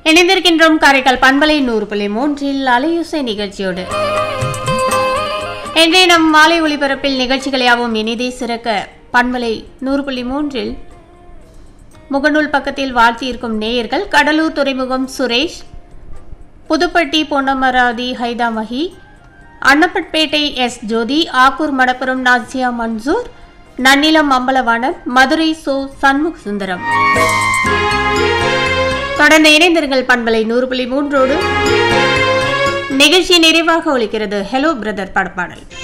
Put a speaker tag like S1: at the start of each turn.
S1: இணைந்திருக்கின்றோம் காரைக்கால் பண்பலை நூறு புள்ளி மூன்றில் அலையுசை நிகழ்ச்சியோடு இன்றைய நம் மாலை ஒளிபரப்பில் நிகழ்ச்சிகள் யாவும் இனிதே சிறக்க பண்பலை நூறு புள்ளி மூன்றில் முகநூல் பக்கத்தில் வாழ்த்தியிருக்கும் நேயர்கள் கடலூர் துறைமுகம் சுரேஷ் புதுப்பட்டி பொன்னமராதி ஹைதாமஹி அன்னப்பட்பேட்டை எஸ் ஜோதி ஆக்கூர் மடப்புரம் நாசியா மன்சூர் நன்னிலம் அம்பலவாணன் மதுரை சோ சண்முக சுந்தரம் தொடர்ந்து இணைந்திருங்கள் பண்பலை நூறு புள்ளி மூன்றோடு நிகழ்ச்சி நிறைவாக ஒலிக்கிறது ஹலோ பிரதர் படப்பாடல்